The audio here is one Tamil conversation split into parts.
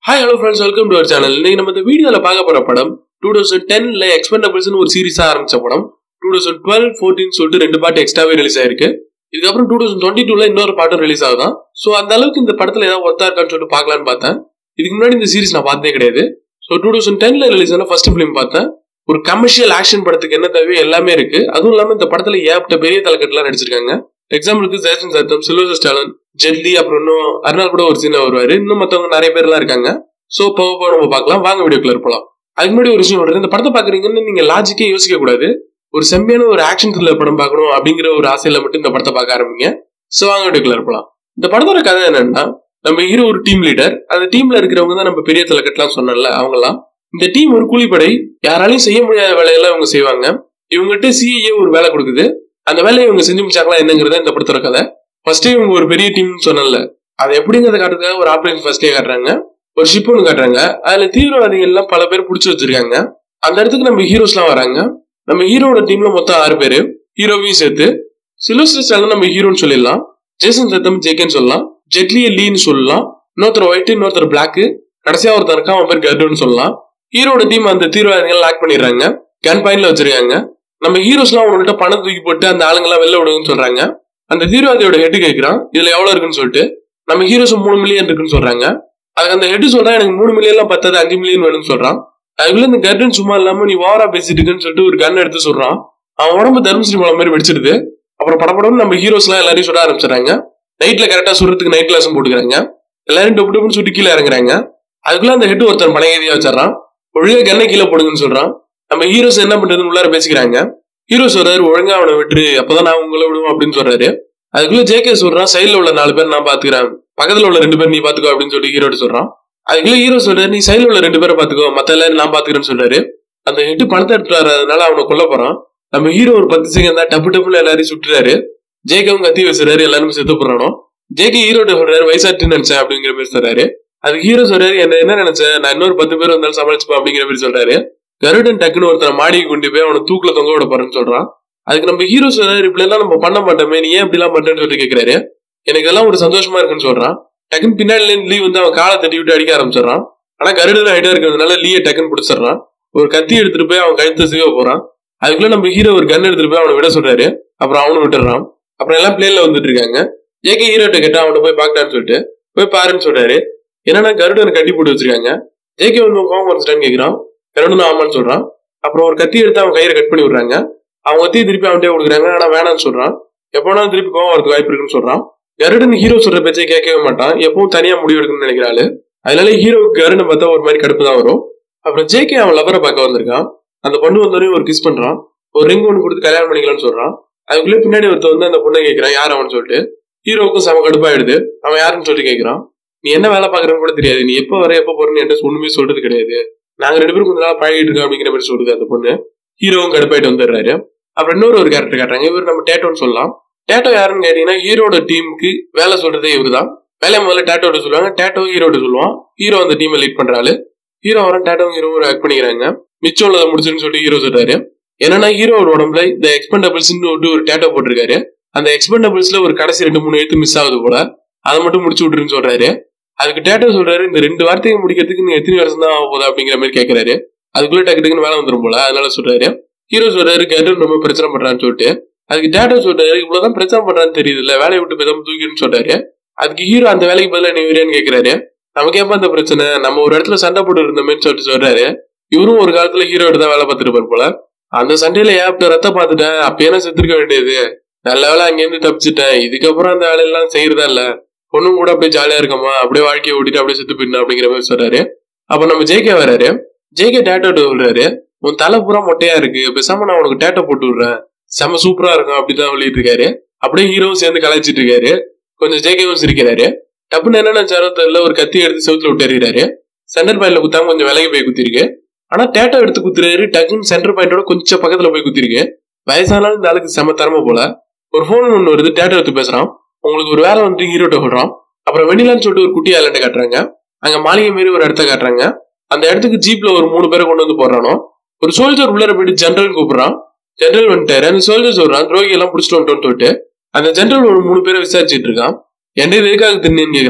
hi hello friends welcome to our channel இன்னைக்கு நம்ம இந்த வீடியோவில் பார்க்க போற படம் டூ தௌசண்ட் டென்ல எக்ஸ்பெண்டபிள்ஸ்னு ஒரு சீரிஸா ஆரம்பிச்ச படம் டூ தௌசண்ட் டுவெல் ஃபோர்டீன் சொல்லிட்டு ரெண்டு பாட்டு எக்ஸ்ட்ராவே ரிலீஸ் ஆயிருக்கு இதுக்கப்புறம் டூ தௌசண்ட் டுவெண்ட்டி டூல இன்னொரு பாட்டும் ரிலீஸ் ஆகுதான் ஸோ அந்த அளவுக்கு இந்த படத்துல ஏதாவது ஒர்த்தா இருக்கான்னு சொல்லிட்டு பார்க்கலான்னு பார்த்தேன் இதுக்கு முன்னாடி இந்த சீரிஸ் நான் பார்த்ததே கிடையாது ஸோ டூ தௌசண்ட் டென்ல ரிலீஸ் ஆன ஃபர்ஸ்ட் ஃபிலிம் பார்த்தேன் ஒரு கமர்ஷியல் ஆக்ஷன் படத்துக்கு என்ன தேவையோ எல்லாமே இருக்கு அதுவும் இல்லாம இந்த படத்துல ஏகப்பட்ட பெரிய தலைக்கட்டுலாம் நடிச்சிருக்காங்க எக்ஸாம்பிளுக்கு ஜெயசன் சத்தம் சில்வர் ஸ்டாலன் ஜெட்லி அப்புறம் இன்னும் அருணால் கூட ஒரு சீன வருவாரு இன்னும் மத்தவங்க நிறைய பேர்லாம் இருக்காங்க சோ போக போக நம்ம பார்க்கலாம் வாங்க வீடியோக்குள்ள இருப்பலாம் அதுக்கு முன்னாடி ஒரு விஷயம் சொல்றேன் இந்த படத்தை பாக்குறீங்கன்னு நீங்க லாஜிக்கே யோசிக்க கூடாது ஒரு செம்மையான ஒரு ஆக்ஷன் த்ரில்லர் படம் பார்க்கணும் அப்படிங்கிற ஒரு ஆசையில மட்டும் இந்த படத்தை பார்க்க ஆரம்பிங்க சோ வாங்க வீடியோக்குள்ள இருப்பலாம் இந்த படத்தோட கதை என்னன்னா நம்ம ஹீரோ ஒரு டீம் லீடர் அந்த டீம்ல இருக்கிறவங்க தான் நம்ம பெரிய தலைக்கட்டுலாம் சொன்னல அவங்கலாம் இந்த டீம் ஒரு கூலிப்படை யாராலையும் செய்ய முடியாத வேலையெல்லாம் இவங்க செய்வாங்க இவங்ககிட்ட சிஏ ஒரு வேலை கொடுக்குது அந்த வேலையை இவங்க செஞ்சு முடிச்சாங்களா என்னங்கிறத இந்த படத்தோட கதை ஃபர்ஸ்டே இவங்க ஒரு பெரிய டீம் சொன்னல அதை எப்படிங்கிறத காட்டுறதுக்காக ஒரு ஆபரேஷன் ஃபர்ஸ்டே காட்டுறாங்க ஒரு ஷிப் ஒன்று காட்டுறாங்க அதுல தீவிரவாதிகள் எல்லாம் பல பேர் பிடிச்சி வச்சிருக்காங்க அந்த இடத்துக்கு நம்ம ஹீரோஸ் எல்லாம் வராங்க நம்ம ஹீரோட டீம்ல மொத்தம் ஆறு பேரு ஹீரோவையும் சேர்த்து சிலோஸ்டர் ஸ்டாலின் நம்ம ஹீரோன்னு சொல்லிடலாம் ஜேசன் சத்தம் ஜேக்கேன்னு சொல்லலாம் ஜெட்லிய லீன்னு சொல்லலாம் இன்னொருத்தர் ஒயிட் இன்னொருத்தர் பிளாக் கடைசியா ஒருத்தர் இருக்கான் அவன் பேர் கர்டுன்னு சொல்லலாம் ஹீரோட டீம் அந்த தீவிரவாதிகள் லாக் பண்ணிடுறாங்க கன் பாயிண்ட்ல வச்சிருக்காங்க நம்ம ஹீரோஸ் எல்லாம் அவங்கள்ட்ட பணம் தூக்கி போட்டு அந்த ஆளுங்கெல்லாம் வெளில விடுங்கன்னு சொல்றாங்க அந்த தீவிரவாதியோட ஹெட் கேட்கிறான் இதுல எவ்வளவு இருக்குன்னு சொல்லிட்டு நம்ம ஹீரோஸ் மூணு மில்லியன் இருக்குன்னு சொல்றாங்க அதுக்கு அந்த ஹெட் சொல்றான் எனக்கு மூணு மில்லியன் எல்லாம் பத்தாது அஞ்சு மில்லியன் வேணும்னு சொல்றான் அதுக்குள்ள இந்த கர்டன் சும்மா இல்லாம நீ ஓவரா பேசிட்டு இருக்குன்னு சொல்லிட்டு ஒரு கன் எடுத்து சொல்றான் அவன் உடம்பு தர்மஸ்ரீ மலை மாதிரி வெடிச்சிடுது அப்புறம் படப்படம் நம்ம ஹீரோஸ் எல்லாம் எல்லாரையும் சுட ஆரம்பிச்சிடறாங்க நைட்ல கரெக்டா சுடுறதுக்கு நைட் கிளாஸும் போட்டுக்கிறாங்க எல்லாரும் டொப்பு டொப்புன்னு சுட்டு கீழே இறங்குறாங்க அதுக்குள்ள அந்த ஹெட் ஒருத்தர் பழையதியா வச்சிடறான் ஒழுங்கா கண்ணை கீழே போடுங்கன்னு சொல்றான் நம்ம ஹீரோஸ் என்ன பண்றதுன்னு உள்ளார பேசிக்கிறாங்க ஹீரோ சொல்றாரு ஒழுங்கா அவனை விட்டுரு அப்பதான் நான் உங்களை விடுவோம் அப்படின்னு சொல்றாரு அதுக்குள்ள ஜேகே சொல்றான் சைடுல உள்ள நாலு பேர் நான் பாத்துக்கிறேன் பக்கத்துல உள்ள ரெண்டு பேர் நீ பாத்துக்கோ அப்படின்னு சொல்லி ஹீரோட சொல்றான் அதுக்குள்ள ஹீரோ சொல்றாரு நீ சைடுல உள்ள ரெண்டு பேரை பாத்துக்கோ மத்த எல்லாரும் நான் பாத்துக்கிறேன்னு சொல்றாரு அந்த ஹெட்டு பணத்தை எடுத்துட்டு வர்றதுனால அவனை கொல்ல போறான் நம்ம ஹீரோ ஒரு பத்து செகண்ட் தான் டப்பு டப்புல எல்லாரையும் சுட்டுறாரு ஜேகவும் கத்தி வச்சுறாரு எல்லாரும் செத்து போறானோ ஜேகே ஹீரோட சொல்றாரு வயசாட்டு நினைச்சேன் அப்படிங்கிற மாதிரி சொல்றாரு அதுக்கு ஹீரோ சொல்றாரு என்ன என்ன நினைச்சேன் நான் இன்னொரு பத்து பேர் வந்தாலும் சமாளிச்சுப்பேன் அப்படிங்கிற மாதிரி சொல்றாரு கருடன் டக்குன்னு ஒருத்தர் மாடிக்கு கொண்டு போய் அவனை தூக்குல தொங்க விட போறேன்னு சொல்றான் அதுக்கு நம்ம ஹீரோ சொல்றாரு இப்படி எல்லாம் நம்ம பண்ண மாட்டோமே நீ ஏன் இப்படி எல்லாம் பண்றேன்னு சொல்லிட்டு கேக்குறாரு எனக்கு இதெல்லாம் ஒரு சந்தோஷமா இருக்குன்னு சொல்றான் டக்குன்னு பின்னாடி லீ வந்து அவன் காலை தட்டி விட்டு அடிக்க ஆரம்பிச்சிடறான் ஆனா கருடன் ஹைட்டா இருக்கிறதுனால லீயை டக்குன்னு பிடிச்சிடறான் ஒரு கத்தி எடுத்துட்டு போய் அவன் கழுத்து சீவ போறான் அதுக்குள்ள நம்ம ஹீரோ ஒரு கன் எடுத்துட்டு போய் அவனை விட சொல்றாரு அப்புறம் அவனும் விட்டுறான் அப்புறம் எல்லாம் பிளேன்ல வந்துட்டு இருக்காங்க ஏகே ஹீரோட்ட கேட்டா அவனை போய் பாக்கலான்னு சொல்லிட்டு போய் பாருன்னு சொல்றாரு என்னன்னா கருடனை கட்டி போட்டு வச்சிருக்காங்க ஜேகே வந்து கோவம் வந்துட்டான்னு கேக்குறான் கருடன் ஆமான்னு சொல்றான் அப்புறம் ஒரு கத்தி எடுத்து அவன் கையில கட் பண்ணி விடுறாங்க அவங்க கத்தியை திருப்பி அவன்கிட்ட கொடுக்குறாங்க ஆனா வேணாம்னு சொல்றான் எப்போனா திருப்பி கோவம் வரதுக்கு வாய்ப்பு இருக்குன்னு சொல்றான் கருடன் ஹீரோ சொல்ற பேச்சை கேட்கவே மாட்டான் எப்பவும் தனியா முடிவு எடுக்கணும்னு நினைக்கிறாள் அதனால ஹீரோவுக்கு கருடனை பார்த்தா ஒரு மாதிரி கடுப்பு தான் வரும் அப்புறம் ஜேகே அவன் லவரை பார்க்க வந்திருக்கான் அந்த பொண்ணு வந்தோடனே ஒரு கிஸ் பண்றான் ஒரு ரிங் ஒன்று கொடுத்து கல்யாணம் பண்ணிக்கலாம்னு சொல்றான் அதுக்குள்ளே பின்னாடி ஒருத்தர் வந்து அந்த பொண்ணை கேட்கறான் யார் அவன் சொல்லிட்டு ஹீரோவுக்கும் செம கடுப்பாயிடுது அவன் யாருன்னு சொல்லிட்டு கேட்கறான் நீ என்ன வேலை பாக்குறன்னு கூட தெரியாது நீ எப்ப வர எப்ப போறன்னு என்ன ஒண்ணுமே சொல்றது கிடையாது நாங்க ரெண்டு பேரும் கொஞ்ச நாள் பழகிட்டு இருக்கோம் அப்படிங்கிற மாதிரி சொல்லுது அந்த பொண்ணு ஹீரோவும் கடுப்பாயிட்டு வந்துடுறாரு அப்புறம் இன்னொரு ஒரு கேரக்டர் காட்டுறாங்க இவர் நம்ம டேட்டோன்னு சொல்லலாம் டேட்டோ யாருன்னு கேட்டீங்கன்னா ஹீரோட டீமுக்கு வேலை சொல்றதே இவர் தான் வேலையை முதல்ல டேட்டோட சொல்லுவாங்க டேட்டோ ஹீரோட சொல்லுவான் ஹீரோ அந்த டீமை லீட் பண்றாரு ஹீரோ வர டேட்டோ ஹீரோ ஆக்ட் பண்ணிக்கிறாங்க மிச்சம் உள்ளதை முடிச்சுன்னு சொல்லிட்டு ஹீரோ சொல்றாரு என்னன்னா ஹீரோட உடம்புல இந்த எக்ஸ்பெண்டபிள்ஸ் ஒரு டேட்டோ போட்டிருக்காரு அந்த எக்ஸ்பெண்டபிள்ஸ்ல ஒரு கடைசி ரெண்டு மூணு எழுத்து மிஸ் ஆகுது போல அதை மட்டும் முடிச்சு விட்டுருன்னு சொல்றாரு அதுக்கு டேட்டோ சொல்றாரு இந்த ரெண்டு வார்த்தையை முடிக்கிறதுக்கு நீங்க எத்தனை வருஷம் தான் ஆக போதா அப்படிங்கிற மாதிரி கேட்கறாரு அதுக்குள்ள டக்கு டக்குன்னு வேலை வந்துடும் போல அதனால சொல்றாரு ஹீரோ சொல்றாரு கேட்டு ரொம்ப பிரச்சனை பண்றான்னு சொல்லிட்டு அதுக்கு டேட்டோ சொல்றாரு இவ்வளவுதான் பிரச்சனை பண்றான்னு தெரியுது இல்ல வேலையை விட்டு பேசாம தூக்கின்னு சொல்றாரு அதுக்கு ஹீரோ அந்த வேலைக்கு பதிலாக நீ வரியான்னு கேட்கிறாரு நமக்கு ஏப்பா அந்த பிரச்சனை நம்ம ஒரு இடத்துல சண்டை போட்டு இருந்தோமேன்னு சொல்லிட்டு சொல்றாரு இவரும் ஒரு காலத்துல ஹீரோ தான் வேலை பார்த்துருப்பாரு போல அந்த சண்டையில ஏன் ரத்த பார்த்துட்டேன் அப்பயே செத்துருக்க வேண்டியது நல்ல வேலை அங்கேருந்து தப்பிச்சுட்டேன் இதுக்கப்புறம் அந்த வேலையெல்லாம் செய்யறதா இல்ல பொண்ணும் கூட அப்படியே ஜாலியா இருக்கமா அப்படியே வாழ்க்கையை ஓட்டிட்டு அப்படியே செத்து போயிடணும் அப்படிங்கிற மாதிரி சொல்றாரு அப்ப நம்ம ஜேகே வராரு ஜேகே டேட்டோ சொல்றாரு உன் தலை பூரா மொட்டையா இருக்கு பேசாம நான் உனக்கு டேட்டோ போட்டு விடுறேன் செம சூப்பரா இருக்கும் அப்படிதான் சொல்லிட்டு இருக்காரு அப்படியே ஹீரோவும் சேர்ந்து கலாய்ச்சிட்டு இருக்காரு கொஞ்சம் ஜேகேவும் சிரிக்கிறாரு டப்புன்னு என்ன நினைச்சாரோ தெரியல ஒரு கத்தி எடுத்து செவுத்துல விட்டு எறிகிறாரு சென்டர் பாயிண்ட்ல குத்தாம கொஞ்சம் விலகி போய் குத்திருக்கு ஆனா டேட்டோ எடுத்து குத்துறாரு டக்குன்னு சென்டர் பாயிண்டோட கொஞ்சம் பக்கத்துல போய் குத்திருக்கு வயசானாலும் இந்த ஆளுக்கு செம தரம போல ஒரு போன் ஒன்று வருது டேட்டோ எடுத்து பேசுறான் உங்களுக்கு ஒரு வேலை வந்து ஹீரோட்ட சொல்றான் அப்புறம் வெண்ணிலான்னு சொல்லிட்டு ஒரு குட்டி ஐலண்ட காட்டுறாங்க அங்க மாளிகை மாரி ஒரு இடத்த காட்டுறாங்க அந்த இடத்துக்கு ஜீப்ல ஒரு மூணு பேரை கொண்டு வந்து போடுறானோ ஒரு சோல்ஜர் உள்ளர போயிட்டு ஜென்ரல் கூப்பிடுறான் ஜென்ரல் வந்துட்டாரு அந்த சோல்ஜர் சொல்றான் துரோகி எல்லாம் பிடிச்சிட்டு வந்துட்டோம்னு சொல்லிட்டு அந்த ஜென்ரல் ஒரு மூணு பேரை விசாரிச்சுட்டு இருக்கான் என்ன இது எதுக்காக தின்னு கேக்குறான்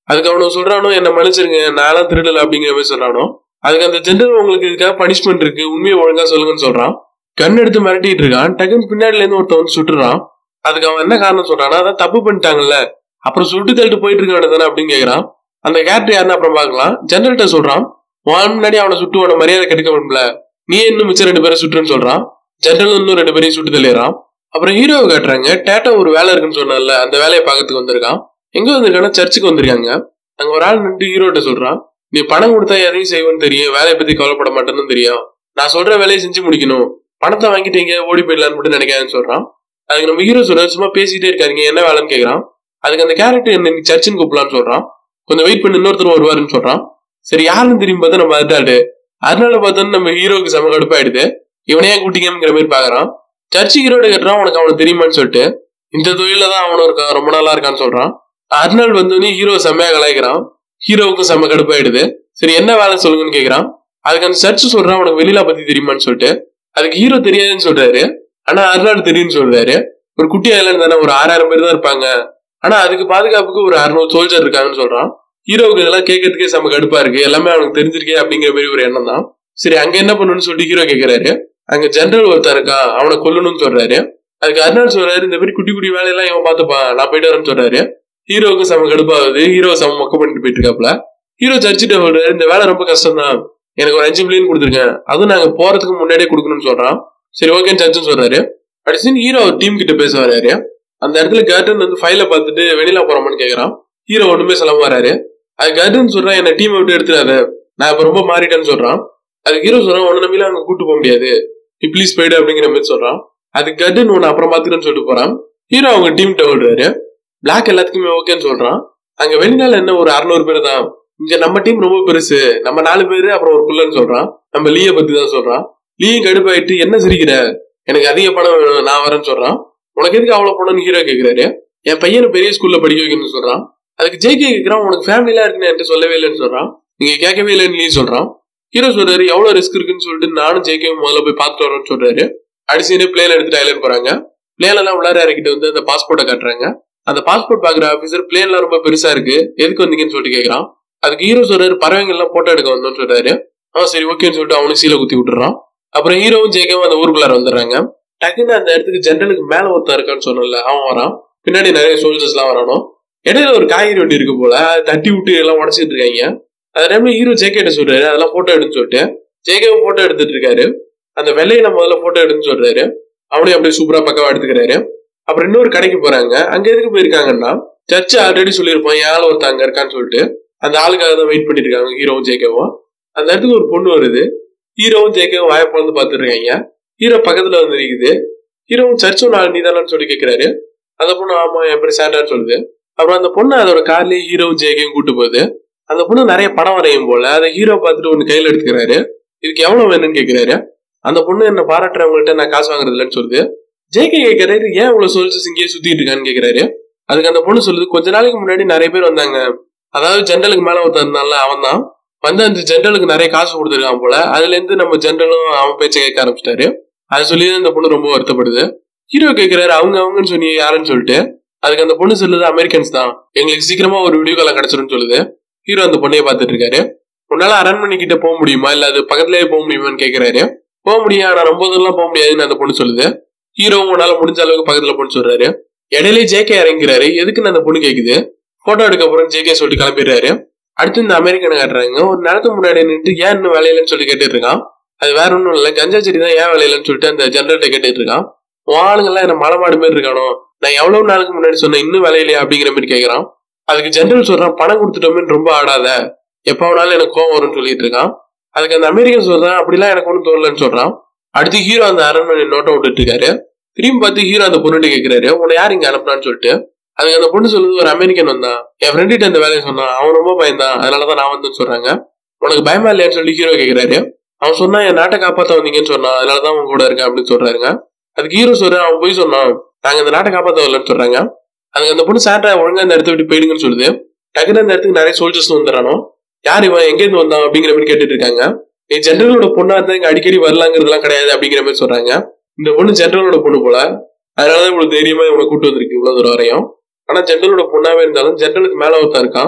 அதுக்கு அவனுக்கு சொல்றானோ என்ன மன்னிச்சிருங்க நான்லாம் திருடல அப்படிங்கிற மாதிரி சொல்றானோ அதுக்கு அந்த ஜென்ரல் உங்களுக்கு இதுக்காக பனிஷ்மெண்ட் இருக்கு உண்மையை ஒழுங்கா சொல்லுங்கன்னு சொல்றான் கண் எடுத்து மிரட்டிட்டு இருக்கான் டக்குன்னு பின்னாடில இருந்து ஒருத்தன் வந்து சுட்டுறான் அதுக்கு அவன் என்ன காரணம் சொல்றான்னா அதான் தப்பு பண்ணிட்டாங்கல்ல அப்புறம் சுட்டு தள்ளிட்டு போயிட்டு இருக்க வேண்டியதானே அப்படின்னு கேக்குறான் அந்த கேரக்டர் யாருன்னு அப்புறம் பார்க்கலாம் ஜெனரல்கிட்ட சொல்றான் உன் முன்னாடி அவனை சுட்டு உன மரியாதை கெடுக்க முடியல நீ இன்னும் மிச்சம் ரெண்டு பேரை சுட்டுன்னு சொல்றான் ஜெனரல் இன்னும் ரெண்டு பேரையும் சுட்டு தள்ளிடுறான் அப்புறம் ஹீரோவை காட்டுறாங்க டேட்டா ஒரு வேலை இருக்குன்னு சொன்னால அந்த வேலையை பார்க்கறதுக்கு வந்திருக்கான் எங்க வந்திருக்கான்னா சர்ச்சுக்கு வந்திருக்காங்க அங்க ஒரு ஆள் நின்று ஹீரோட்ட சொல்றான் நீ பணம் கொடுத்தா எதையும் செய்வேன்னு தெரியும் வேலையை பத்தி கவலைப்பட மாட்டேன்னு தெரியும் நான் சொல்ற வேலையை செஞ்சு முடிக்கணும் பணத்தை வாங்கிட்டு எங்க ஓடி போயிடலான்னு மட்டும் நினைக்காதுன்னு சொல்றான் அதுக்கு நம்ம ஹீரோ சொல்ற சும்மா பேசிட்டே இருக்காருங்க என்ன வேலைன்னு கேக்குறான் அதுக்கு அந்த கேரக்டர் என்ன நீ சர்ச்சுன்னு கூப்பிடலான்னு சொல்றான் கொஞ்சம் வெயிட் பண்ணி இன்னொருத்தர் வருவாருன்னு சொல்றான் சரி யாருன்னு தெரியும் பார்த்தா நம்ம அதாடு அதனால பார்த்தோன்னு நம்ம ஹீரோக்கு செம கடுப்பாயிடுது இவனையே கூட்டிங்கிற மாதிரி பாக்குறான் சர்ச்சு ஹீரோட கேட்டுறான் உனக்கு அவனை தெரியுமான்னு சொல்லிட்டு இந்த தொழில தான் அவனும் இருக்கான் ரொம்ப நாளா இருக்கான்னு சொல்றான் அர்னால் வந்தோடனே ஹீரோ செம்மையா கலாய்க்கிறான் ஹீரோவுக்கும் செம்ம கடுப்பாயிடுது சரி என்ன வேலை சொல்லுங்கன்னு கேக்குறான் அதுக்கு அந்த சர்ச்சு சொல்றான் உனக்கு வெளியில பத்தி தெரியுமான்னு சொல்லிட்டு அதுக்கு ஹீரோ தெரியாதுன்னு சொல்றாரு ஆனா அர்னால் தெரியும்னு சொல்றாரு ஒரு குட்டி ஐலாண்ட் தானே ஒரு ஆறாயிரம் பேர் தான் இருப்பாங்க ஆனா அதுக்கு பாதுகாப்புக்கு ஒரு அறுநூறு சோல்ஜர் இருக்காங்கன்னு சொல்றான் ஹீரோவுக்கு இதெல்லாம் கேட்கறதுக்கே செம்ம கடுப்பா இருக்கு எல்லாமே அவனுக்கு தெரிஞ்சிருக்கே அப்படிங்கிற மாதிரி ஒரு எண்ணம் தான் சரி அங்க என்ன பண்ணணும்னு சொல்லிட்டு ஹீரோ கேக்குறாரு அங்க ஜெனரல் ஒருத்தன் இருக்கான் அவனை கொல்லணும்னு சொல்றாரு அதுக்கு அர்னால் சொல்றாரு இந்த மாதிரி குட்டி குட்டி வேலையெல்லாம் இவன் பாத்துப்பான் நான் போயிட்டு வரேன்னு சொல்றாரு ஹீரோவுக்கு செம கடுப்பாகுது ஹீரோ செம மொக்க பண்ணிட்டு போயிட்டு இருக்காப்ல ஹீரோ சர்ச்சிட்ட சொல்றாரு இந்த வேலை ரொம்ப கஷ்டம் தான் எனக்கு ஒரு அஞ்சு மில்லியன் கொடுத்துருக்கேன் அதுவும் நாங்க போறதுக்கு முன்னாடியே கொடுக்கணும்னு சொல்றான் சரி ஓகேன்னு சர்ச்சுன்னு சொல்றாரு அடுத்து ஹீரோ டீம் கிட்ட பேச வராரு அந்த இடத்துல கர்டன் வந்து ஃபைல பார்த்துட்டு வெளியில போறோமான்னு கேக்குறான் ஹீரோ ஒண்ணுமே சொல்லாம வராரு அது கர்டன் சொல்றான் என்ன டீம் விட்டு எடுத்துறாத நான் இப்ப ரொம்ப மாறிட்டேன்னு சொல்றான் அது ஹீரோ சொல்றான் உன்ன நம்பிலாம் அங்க கூட்டு போக முடியாது நீ ப்ளீஸ் போயிடு அப்படிங்கிற மாதிரி சொல்றான் அது கர்டன் உன்னை அப்புறம் பாத்துக்கிறேன்னு சொல்லிட்டு போறான் ஹீரோ அவங்க டீம் கிட்ட விடுறாரு பிளாக் எல்லாத்துக்குமே ஓகேன்னு சொல்றான் அங்க வெளிநாள் என்ன ஒரு அறுநூறு பேர் தான் இங்க நம்ம டீம் ரொம்ப பெருசு நம்ம நாலு பேரு அப்புறம் ஒரு குள்ளன்னு சொல்றான் நம்ம லீய பத்தி தான் சொல்றான் லீயும் கடுப்பாயிட்டு என்ன சிரிக்கிற எனக்கு அதிக பணம் வேணும் நான் வரேன்னு சொல்றான் உனக்கு எதுக்கு அவ்வளவு பணம்னு ஹீரோ கேக்குறாரு என் பையனை பெரிய ஸ்கூல்ல படிக்க வைக்கணும்னு சொல்றான் அதுக்கு ஜெய்கே கேக்குறான் உனக்கு ஃபேமிலிலாம் இருக்குன்னு என்கிட்ட சொல்லவே இல்லைன்னு சொல்றான் நீங்க கேட்கவே இல்லைன்னு லீ சொல்றான் ஹீரோ சொல்றாரு எவ்வளவு ரிஸ்க் இருக்குன்னு சொல்லிட்டு நானும் ஜெய்கேவும் முதல்ல போய் பார்த்துட்டு வரோம்னு சொல்றாரு அடிச்சுனே பிளேன் எடுத்துட்டு ஐலண்ட் போறாங்க பிளேன் எல்லாம் உள்ளார இறக்கிட்டு வந்து அந்த பாஸ்போர்ட்டை காட்டுறாங்க அந்த பாஸ்போர்ட் பாக்குற ஆபீசர் பிளேன்லாம் ரொம்ப பெருசா இருக்கு எதுக்கு வந்தீங்கன்னு சொல்லிட்டு கேக்குறான் அதுக்கு ஹீரோ சொல்றாரு பறவைங்க எல்லாம் போட்டோ எடுக்க வந்தோம்னு சொல்றாரு ஆ சரி ஓகேன்னு சொல்லிட்டு அவனும் சீல குத்தி விட்டுறான் அப்புறம் ஹீரோவும் ஜெய்கவும் அந்த ஊருக்குள்ளார வந்துடுறாங்க டக்குன்னு அந்த இடத்துக்கு ஜென்ரலுக்கு மேல ஒருத்தன் இருக்கான்னு சொன்னல அவன் வரான் பின்னாடி நிறைய சோல்ஜர்ஸ் எல்லாம் வரணும் இடையில ஒரு காய்கறி வண்டி இருக்கு போல அதை தட்டி விட்டு எல்லாம் உடச்சிட்டு இருக்காங்க அந்த டைம்ல ஹீரோ ஜேகேட்ட சொல்றாரு அதெல்லாம் போட்டோ எடுன்னு சொல்லிட்டு ஜேகேவும் போட்டோ எடுத்துட்டு இருக்காரு அந்த வெள்ளையில முதல்ல போட்டோ எடுன்னு சொல்றாரு அவனையும் அப்படியே சூப்பரா பக்கவா எடுத்துக்கிறாரு அப்புறம் இன்னொரு கடைக்கு போறாங்க அங்க எதுக்கு போயிருக்காங்கன்னா சர்ச் ஆல்ரெடி சொல்லியிருப்பான் என் ஆள் ஒருத்தன் அங்க இருக்கான்னு சொல்லிட்டு அந்த ஆளுக்காக தான் வெயிட் பண்ணிட்டு இருக்காங்க ஹீரோவும் ஜேகேவும் அந்த இடத்துக்கு ஒரு பொண்ணு வருது ஹீரோவும் ஜேகேவும் வாய பிறந்து பாத்துட்டு இருக்காங்க ஹீரோ பக்கத்துல வந்து நிக்குது ஹீரோவும் சர்ச்சும் நாலு நீதானு சொல்லி கேக்குறாரு அந்த பொண்ணு ஆமா என் பேர் சாண்டான்னு சொல்லுது அப்புறம் அந்த பொண்ணு அதோட கார்லயே ஹீரோவும் ஜேகேவும் கூட்டு போகுது அந்த பொண்ணு நிறைய படம் வரையும் போல அதை ஹீரோ பார்த்துட்டு ஒண்ணு கையில எடுத்துக்கிறாரு இதுக்கு எவ்வளவு வேணும்னு கேக்குறாரு அந்த பொண்ணு என்ன பாராட்டுறவங்கள்ட்ட நான் காசு வாங்குறது இல்லைன்னு சொல்லுது ஜேகே கேக்குறாரு ஏன் இவ்வளவு சொல்லிச்சு இங்கேயே சுத்திட்டு இருக்கான்னு கேக்குறாரு அதுக்கு அந்த பொண்ணு சொல்லுது கொஞ்ச நாளைக்கு முன்னாடி நிறைய பேர் வந்தாங்க அதாவது ஜென்ரலுக்கு மேல ஒருத்தன் இருந்தான்ல அவன் தான் வந்து அந்த ஜென்ரலுக்கு நிறைய காசு கொடுத்துருக்கான் போல அதுல இருந்து நம்ம ஜென்ரலும் அவன் பேச்ச கேட்க ஆரம்பிச்சிட்டாரு அதை சொல்லி அந்த பொண்ணு ரொம்ப வருத்தப்படுது ஹீரோ கேக்குறாரு அவங்க அவங்கன்னு சொன்னீங்க யாருன்னு சொல்லிட்டு அதுக்கு அந்த பொண்ணு சொல்லுது அமெரிக்கன்ஸ் தான் எங்களுக்கு சீக்கிரமா ஒரு வீடியோ காலம் கிடைச்சிரும்னு சொல்லுது ஹீரோ அந்த பொண்ணைய பாத்துட்டு இருக்காரு உன்னால அரண்மனை கிட்ட போக முடியுமா இல்ல அது பக்கத்துலயே போக முடியுமான்னு கேக்குறாரு போக முடியும் ஆனா ரொம்ப தூரம் போக முடியாதுன்னு அந்த பொண்ணு சொல்லுது ஹீரோவும் உன்னால முடிஞ்ச அளவுக்கு பக்கத்துல போன்னு சொல்றாரு இடையிலே ஜேகே இறங்கிறாரு எதுக்குன்னு அந்த பொண்ணு கேக்குது போட்டோ எடுக்க அப்புறம் ஜேகே சொல்லிட்டு கிளம்பிடுறாரு அடுத்து இந்த அமெரிக்கனை காட்டுறாங்க ஒரு நேரத்துக்கு முன்னாடி நின்று ஏன் இன்னும் வேலையிலன்னு சொல்லி கேட்டுட்டு இருக்கான் அது வேற ஒன்றும் இல்லை கஞ்சா செடி தான் ஏன் வேலையிலன்னு சொல்லிட்டு அந்த ஜெனரேட்டை கேட்டுட்டு இருக்கான் உன் ஆளுங்கெல்லாம் என்ன மலை மாடு மாதிரி இருக்கானோ நான் எவ்வளவு நாளுக்கு முன்னாடி சொன்னேன் இன்னும் வேலையிலையா அப்படிங்கிற மாதிரி கேட்கறான் அதுக்கு ஜெனரல் சொல்றான் பணம் கொடுத்துட்டோமேன்னு ரொம்ப ஆடாத எப்ப வேணாலும் எனக்கு கோவம் வரும்னு சொல்லிட்டு இருக்கான் அதுக்கு அந்த அமெரிக்கன் சொல்றான் அப்படிலாம் எனக்கு ஒன்றும் தோணலன்னு சொல்றான் அடுத்து ஹீரோ அந்த அரண்மனை நோட்டை விட்டுட்டு இருக்காரு திரும்பி பார்த்து ஹீரோ அந்த பொண்ணுகிட்ட கேட்கிறாரு உன்னை யார் இங்க அனுப்புனான்னு சொல்லிட்டு அதுக்கு அந்த பொண்ணு சொல்லுது ஒரு அமெரிக்கன் வந்தான் என் ஃப்ரெண்டிட்ட இந்த வேலையை சொன்னான் அவன் ரொம்ப பயந்தான் அதனாலதான் நான் வந்தேன்னு சொல்றாங்க உனக்கு பயமா இல்லையான்னு சொல்லி ஹீரோ கேட்கிறாரு அவன் சொன்னா என் நாட்டை காப்பாத்த வந்தீங்கன்னு சொன்னான் அதனாலதான் உன் கூட இருக்கேன் அப்படின்னு சொல்றாருங்க அதுக்கு ஹீரோ சொல்றேன் அவன் போய் சொன்னான் நாங்க இந்த நாட்டை காப்பாத்த வரலன்னு சொல்றாங்க அதுக்கு அந்த பொண்ணு சாண்டா ஒழுங்கா இந்த இடத்த விட்டு போயிடுங்கன்னு சொல்லுது டக்குனு அந்த இடத்துக்கு நிறைய சோல்ஜர்ஸ் வந்துடுறானோ யார் இவன் எங்க இருந்து வந்தான் அப்படிங்கிற மாதிரி கேட்டுட்டு இருக்காங்க நீ ஜென்ரலோட பொண்ணா இருந்தா இங்க அடிக்கடி வரலாங்கிறதுலாம் கிடையாது அப்படிங்கிற மாதிரி சொல்றாங்க இந்த பொண்ணு ஜென்ரலோட பொண்ணு போல அதனாலதான் இவ்வளவு தைரியமா இவனை கூட்டு வந்திருக்கு இவ்வளவு தூரம் வரையும் ஆனா ஜென்ரலோட பொண்ணாவே இருந்தாலும் ஜென்ரலுக்கு மேல ஒருத்தன் இருக்கான்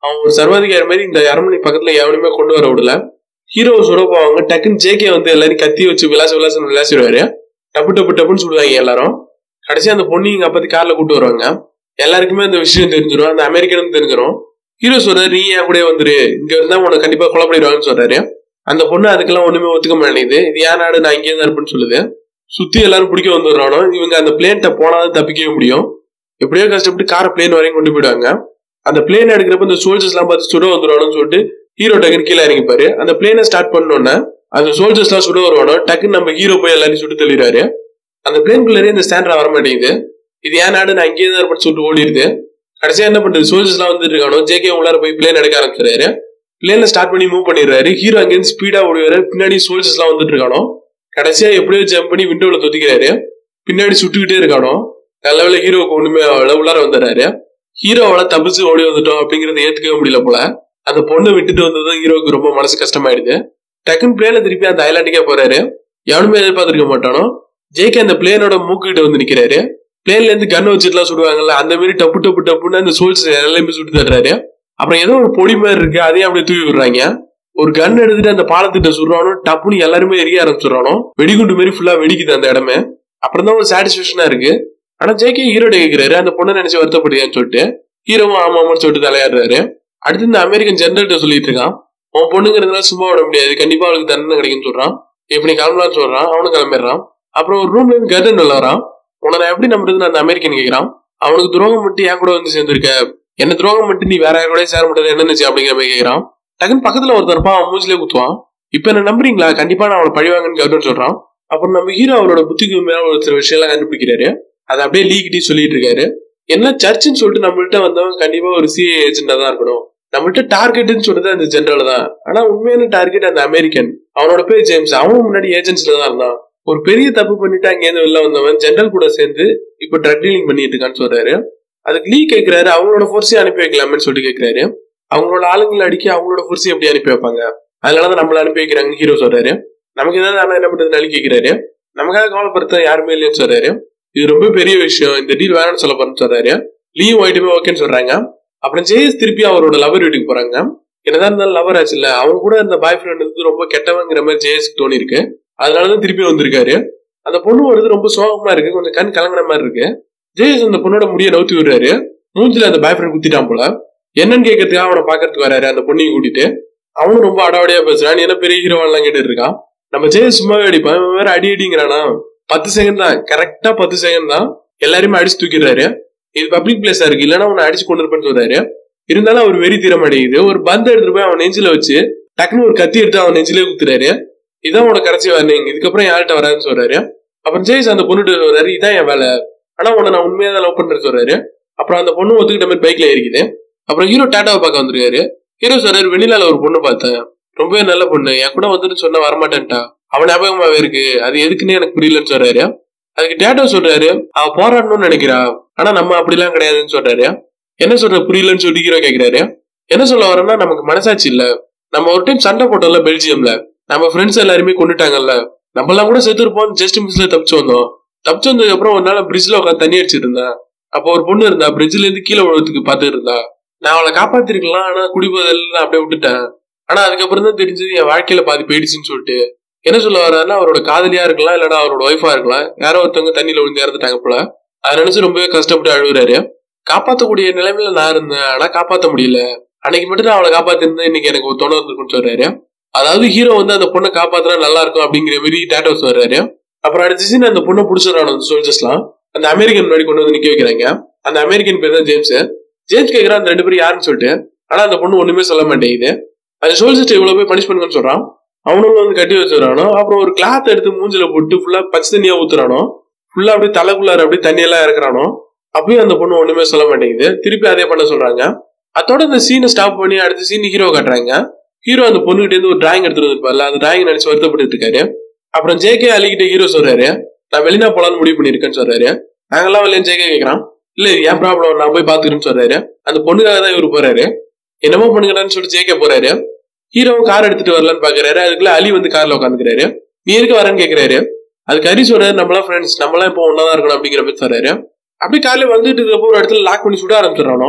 அவன் ஒரு சர்வாதிகாரி மாதிரி இந்த அரண்மனை பக்கத்துல எவனுமே கொண்டு வர விடல ஹீரோ சுட போவாங்க டக்குன்னு ஜேகே வந்து எல்லாரையும் கத்தி வச்சு விளாச விளாசம் விளாசிடுவாரு டப்பு டப்பு டப்புன்னு சுடுவாங்க எல்லாரும் கடைசி அந்த பொண்ணு இங்க அப்பத்தி கார்ல கூட்டு வருவாங்க எல்லாருக்குமே அந்த விஷயம் தெரிஞ்சிடும் அந்த அமெரிக்கனும் தெரிஞ்சிடும் ஹீரோ சொல்றாரு நீ என் கூட வந்துரு இங்க இருந்தா உனக்கு கண்டிப்பா கொலை பண்ணிடுவாங்கன்னு சொல்றாரு அந்த பொண்ணு அதுக்கெல்லாம் ஒண்ணுமே ஒத்துக்க மாட்டேங்குது இது ஏன் நாடு நான் இங்கே தான் இருப்பேன்னு சொல்லுது சுத்தி எல்லாரும் பிடிக்க வந்துடுறானோ இவங்க அந்த பிளேன்ட்ட போனாதான் தப்பிக்கவே முடியும் எப்படியோ கஷ்டப்பட்டு காரை பிளேன் வரையும் கொண்டு போயிடுவாங்க அந்த பிளேன் எடுக்கிறப்ப இந்த சோல்ஜர்ஸ் எல்லாம் பார்த்து சுட வந்துடுவானு சொல்லிட்டு ஹீரோ டக்குன்னு கீழே இறங்கிப்பாரு அந்த பிளேனை ஸ்டார்ட் பண்ணோன்னே அந்த சோல்ஜர்ஸ் எல்லாம் சுட வருவானோ டக்குன்னு நம்ம ஹீரோ போய் எல்லாரையும் சுட்டு தள்ளிடுறாரு அந்த பிளேன்குள்ளே இந்த ஸ்டாண்டர்ட் வர மாட்டேங்குது இது ஏன் நாடு நான் இங்கேயே தான் இருப்பேன்னு சொல்லிட்டு ஓடிடுது கடைசியா என்ன பண்றது சோல்ஜர்ஸ் எல்லாம் வந்துட்டு இருக்கானோ ஜேகே உள்ளார போய் பிளேன் எடுக்க ஆரம்பிச்சிடாரு பிளேன்ல ஸ்டார்ட் பண்ணி மூவ் பண்ணிடுறாரு ஹீரோ அங்கேருந்து ஸ்பீடா ஓடுவாரு பின்னாடி சோல்ஜர்ஸ் எல்லாம் வந்துட்டு இருக்கானோ கடைசியா எப்படியோ ஜம்ப் பண்ணி விண்டோல தொத்திக்கிறாரு பின்னாடி சுட்டுக்கிட்டே இருக்கானோ நல்ல வேலை ஹீரோவுக்கு ஒண்ணுமே அவள உள்ளார வந்துடுறாரு ஹீரோவால தப்பிச்சு ஓடி வந்துட்டோம் அப்படிங்கறத ஏத்துக்கவே முடியல போல அந்த பொண்ணை விட்டுட்டு வந்ததும் ஹீரோவுக்கு ரொம்ப மனசு கஷ்டமாயிடுது டக்குன்னு பிளேன திருப்பி அந்த ஐலாண்டுக்கே போறாரு எவனுமே எதிர்பார்த்திருக்க மாட்டானோ ஜேகே அந்த பிளேனோட மூக்கிட்ட வந்து நிக்கிறாரு பிளேன்ல இருந்து கன் வச்சுட்டுலாம் சுடுவாங்கல்ல அந்த மாதிரி டப்பு டப்பு டப்புன்னு அந்த சோல்ஸ் எல்லாமே சுட்டு தட்டுறாரு அப்புறம் ஏதோ ஒரு பொடி மாதிரி இருக்கு அதையும் அப்படியே தூக்கி விடுறாங்க ஒரு கன் எடுத்துட்டு அந்த பாலத்திட்ட சுடுறானோ டப்புன்னு எல்லாருமே எரிய ஆரம்பிச்சிடறானோ வெடிகுண்டு மாதிரி ஃபுல்லா வெடிக்குது அந்த இடமே அப்புறம் தான் ஒரு சாட்டிஸ்பேக்ஷனா இருக்கு ஆனா ஜேகே ஹீரோட கேக்குறாரு அந்த பொண்ணை நினைச்சு வருத்தப்படுறியான்னு சொல்லிட்டு ஹீரோவும் ஆமாமான்னு சொல்லிட்டு தலையாடுறாரு அடுத்து இந்த அமெரிக்கன் ஜெனரல்கிட்ட சொல்லிட்டு இருக்கான் உன் பொண்ணுங்கிறதுனால சும்மா விட முடியாது கண்டிப்பா அவளுக்கு தண்டனை கிடைக்கும்னு சொல்றான் எப்படி கிளம்பலாம்னு சொல்றான் அவனும் கிளம்பிடுறான் அப்புறம் ஒரு ரூம்ல இருந்து கர்டன் உள்ள வரான் உன்னை நான் எப்படி நம்புறதுன்னு அந்த அமெரிக்கன் கேக்குறான் அவனுக்கு துரோகம் மட்டும் என் கூட வந்து சேர்ந்திருக்க என்ன துரோகம் மட்டும் நீ வேற யார் கூட சேர மாட்டேது என்ன நினைச்சு அப்படிங்கிற மாதிரி கேக்குறான் டக்குன்னு பக்கத்துல ஒருத்தர் இருப்பான் அவன் மூஞ்சிலே குத்துவான் இப்ப என்ன நம்புறீங்களா கண்டிப்பா நான் அவனை பழிவாங்கன்னு கர்டன் சொல்றான் அப்புறம் நம்ம ஹீரோ அவரோட புத்திக்கு மேல ஒரு சில விஷயம் எல்லாம் கண்டுபிடிக்கிறாரு அதை அப்படியே லீக்கிட்டி சொல்லிட்டு இருக்காரு என்ன சர்ச்சுன்னு சொல்லிட்டு நம்மள்ட்ட வந்தவன் கண்டிப்பா ஒரு சிஏ ஏஜென்டா தான் இருக்கணும் நம்மள்ட்ட டார்கெட்னு சொல்றது அந்த ஜெனரல் தான் ஆனா உண்மையான டார்கெட் அந்த அமெரிக்கன் அவனோட பேர் ஜேம்ஸ் அவனும் முன்னாடி ஏஜென்ட்ஸ்ல தான் இருந்தான் ஒரு பெரிய தப்பு பண்ணிட்டு அங்கேருந்து வெளில வந்தவன் ஜெனரல் கூட சேர்ந்து இப்ப ட்ரக் டீலிங் பண்ணிட்டு இருக்கான்னு சொல்றாரு அதுக்கு லீ கேக்குறாரு அவங்களோட ஃபோர்ஸையும் அனுப்பி வைக்கலாம்னு சொல்லிட்டு கேக்குறாரு அவங்களோட ஆளுங்களை அடிக்க அவங்களோட ஃபோர்ஸையும் எப்படி அனுப்பி வைப்பாங்க அதனாலதான் நம்மள அனுப்பி வைக்கிறாங்கன்னு ஹீரோ சொல்றாரு நமக்கு ஏதாவது ஆனா என்ன பண்றது அழி கேக்குறாரு நமக்காக கவலைப்படுத்த யாருமே இல்லைன்னு சொல்றாரு இது ரொம்ப பெரிய விஷயம் இந்த டீல் வேணும்னு சொல்ல போறேன்னு சொல்றாரு லீவ் ஒயிட்டுமே ஓகேன்னு சொல்றாங்க அப்புறம் ஜெயஸ் திருப்பி அவரோட லவர் வீட்டுக்கு போறாங்க என்னதான் இருந்தாலும் லவர் ஆச்சு இல்ல அவங்க கூட இருந்த பாய் ஃப்ரெண்ட் வந்து ரொம்ப கெட்டவங்கிற மாதிரி ஜெயஸ்க்கு தோணி இருக்கு அதனாலதான் திருப்பி வந்திருக்காரு அந்த பொண்ணு வருது ரொம்ப சோகமா இருக்கு கொஞ்சம் கண் கலங்குற மாதிரி இருக்கு ஜெயஸ் அந்த பொண்ணோட முடிய நவுத்தி விடுறாரு மூஞ்சில அந்த பாய் ஃப்ரெண்ட் குத்திட்டான் போல என்னன்னு கேட்கறதுக்காக அவனை பாக்குறதுக்கு வராரு அந்த பொண்ணையும் கூட்டிட்டு அவனும் ரொம்ப அடாவடியா பேசுறான் நீ என்ன பெரிய ஹீரோவான்லாம் கேட்டு இருக்கான் நம்ம ஜெயஸ் சும்மாவே அடிப்பான் இவன் வேற அடி அடிங்கிறானா பத்து செகண்ட் தான் கரெக்டா பத்து செகண்ட் தான் எல்லாருமே அடிச்சு தூக்கிடுறாரு இது பப்ளிக் பிளேஸா இருக்கு இல்லைன்னா அவனை அடிச்சு கொண்டு இருப்பேன்னு சொல்றாரு இருந்தாலும் அவர் வெறி தீர மாட்டேங்குது ஒரு பந்தை எடுத்துட்டு போய் அவன் நெஞ்சில வச்சு டக்குன்னு ஒரு கத்தி எடுத்து அவன் நெஞ்சிலே குத்துறாரு இதான் உனக்கு கடைசி வரணும் இதுக்கப்புறம் யார்கிட்ட வராதுன்னு சொல்றாரு அப்புறம் ஜெய்ஸ் அந்த பொண்ணுட்டு சொல்றாரு இதான் என் வேலை ஆனா உன்னை நான் உண்மையா தான் லவ் பண்றேன்னு சொல்றாரு அப்புறம் அந்த பொண்ணு ஒத்துக்கிட்ட மாதிரி பைக்ல ஏறிக்குது அப்புறம் ஹீரோ டாட்டாவை பார்க்க வந்திருக்காரு ஹீரோ சொல்றாரு வெளியில ஒரு பொண்ணு பார்த்தேன் ரொம்பவே நல்ல பொண்ணு என் கூட வந்துட்டு சொன்னா வரமாட்டேன்ட்டா அவன் ஞாபகமாவே இருக்கு அது எதுக்குன்னு எனக்கு புரியலன்னு சொல்றாரு அதுக்கு டேட்டோ சொல்றாரு அவ போராடணும்னு நினைக்கிறா ஆனா நம்ம அப்படிலாம் கிடையாதுன்னு சொல்றாரு என்ன சொல்ற புரியலன்னு சொல்லி ஹீரோ கேக்குறாரு என்ன சொல்ல வரேன்னா நமக்கு மனசாட்சி இல்ல நம்ம ஒரு டைம் சண்டை போட்டோம்ல பெல்ஜியம்ல நம்ம ஃப்ரெண்ட்ஸ் எல்லாருமே கொண்டுட்டாங்கல்ல நம்ம எல்லாம் கூட செத்து இருப்போம் ஜஸ்ட் மிஸ்ல தப்பிச்சு வந்தோம் தப்பிச்சு வந்ததுக்கு அப்புறம் ஒரு நாள் பிரிட்ஜ்ல உட்காந்து தண்ணி அடிச்சிட்டு இருந்தேன் அப்போ ஒரு பொண்ணு இருந்தா பிரிட்ஜ்ல இருந்து கீழே விழுறதுக்கு பாத்துட்டு இருந்தா நான் அவளை காப்பாத்திருக்கலாம் ஆனா குடிபோதல் அப்படியே விட்டுட்டேன் ஆனா அதுக்கப்புறம் தான் தெரிஞ்சது என் வாழ்க்கையில பாதி போயிடுச்சுன்னு சொல்லிட்டு என்ன சொல்ல வர்றாருன்னா அவரோட காதலியா இருக்கலாம் இல்லைன்னா அவரோட ஒய்ஃபா இருக்கலாம் யாரோ ஒருத்தவங்க தண்ணியில விழுந்து இறந்துட்டாங்க போல அதை நினைச்சு ரொம்பவே கஷ்டப்பட்டு அழுகுறாரு காப்பாத்தக்கூடிய நிலைமையில நான் இருந்தேன் ஆனா காப்பாத்த முடியல அன்னைக்கு மட்டும் நான் அவளை காப்பாத்திருந்தேன் இன்னைக்கு எனக்கு ஒரு துணை இருந்திருக்குன்னு சொல்றாரு அதாவது ஹீரோ வந்து அந்த பொண்ணை காப்பாத்தினா நல்லா இருக்கும் அப்படிங்கிற மாதிரி டேட்டோஸ் வர்றாரு அப்புறம் அடுத்த சீன் அந்த பொண்ணை பிடிச்சிடறான் அந்த சோல்ஜர்ஸ்லாம் அந்த அமெரிக்கன் முன்னாடி கொண்டு வந்து நிக்க வைக்கிறாங்க அந்த அமெரிக்கன் பேர் தான் ஜேம்ஸ் ஜேம்ஸ் கேக்குறான் அந்த ரெண்டு பேரும் யாருன்னு சொல்லிட்டு ஆனா அந்த பொண்ணு ஒண்ணுமே சொல்ல மாட்டேங்குது அந்த சோல்ஜர்ஸ் இவ்வளவு போய் பனிஷ் பண்ணுங்கன்னு சொல்றான் அவனும் வந்து கட்டி வச்சிடறானோ அப்புறம் ஒரு கிளாத் எடுத்து மூஞ்சில போட்டு ஃபுல்லா பச்சை தண்ணியா ஊத்துறானோ ஃபுல்லா அப்படியே தலைக்குள்ளார அப்படியே தண்ணி எல்லாம் இறக்குறானோ அப்பயும் அந்த பொண்ணு ஒண்ணுமே சொல்ல மாட்டேங்குது திருப்பி அதே பண்ண சொல்றாங்க அதோட இந்த சீனை ஸ்டாப் பண்ணி அடுத்த சீன் ஹீரோ காட்டுறாங்க ஹீரோ அந்த பொண்ணுகிட்ட இருந்து ஒரு டிராயிங் எடுத்துட்டு வந்திருப்பார்ல அந்த டிராயிங் நினைச்சு வருத்தப்பட்டு இருக்காரு அப்புறம் ஜேகே அலிகிட்ட ஹீரோ சொல்றாரு நான் வெளிநா போலான்னு முடிவு பண்ணிருக்கேன்னு சொல்றாரு நாங்கெல்லாம் வெளியே ஜேகே கேக்குறான் இல்ல இது என் ப்ராப்ளம் நான் போய் பாத்துக்கிறேன்னு சொல்றாரு அந்த பொண்ணுக்காக தான் இவரு போறாரு என்னமோ பண்ணுங்கடான்னு சொல்லிட்டு ஜேகே போறாரு ஹீரோவும் கார் எடுத்துட்டு வரலான்னு பாக்குறாரு அதுக்குள்ள அலி வந்து கார்ல உட்காந்துக்கிறாரு நீ எதுக்கு வரேன்னு கேக்குறாரு அதுக்கு ஹரி சொல்றாரு நம்மளாம் ஃப்ரெண்ட்ஸ் நம்மளாம் இப்போ ஒன்னாதான் இருக்கணும் அப்படிங்கிற மாதிரி சொல்றாரு அப்படி காலையில வந்துட்டு இருக்கப்போ ஒரு இடத்துல லாக் பண்ணி சுட ஆரம்பிச்சிடறானோ